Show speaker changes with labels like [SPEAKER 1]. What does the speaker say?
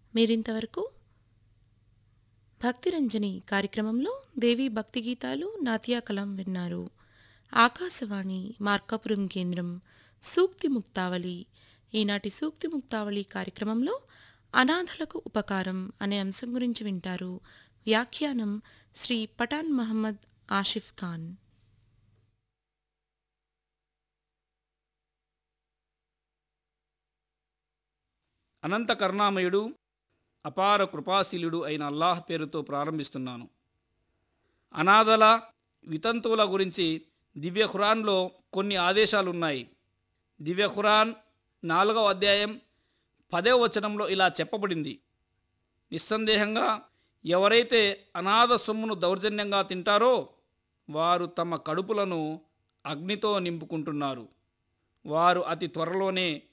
[SPEAKER 1] మీరింతవరకు భక్తిరంజని కార్యక్రమంలో దేవి భక్తి గీతాలు నాట్యా కలం విన్నారు ఆకాశవాణి మార్కాపురం కేంద్రం సూక్తి ముక్తావళి ఈనాటి సూక్తి ముక్తావళి కార్యక్రమంలో అనాథలకు ఉపకారం అనే అంశం గురించి వింటారు వ్యాఖ్యానం శ్రీ పఠాన్ మహమ్మద్ ఆషిఫ్ ఖాన్
[SPEAKER 2] అనంత కరుణామయుడు అపార కృపాశీలుడు అయిన అల్లాహ్ పేరుతో ప్రారంభిస్తున్నాను అనాథల వితంతువుల గురించి దివ్య ఖురాన్లో కొన్ని ఆదేశాలు ఉన్నాయి దివ్య ఖురాన్ నాలుగవ అధ్యాయం పదవ వచనంలో ఇలా చెప్పబడింది నిస్సందేహంగా ఎవరైతే అనాథ సొమ్మును దౌర్జన్యంగా తింటారో వారు తమ కడుపులను అగ్నితో నింపుకుంటున్నారు వారు అతి త్వరలోనే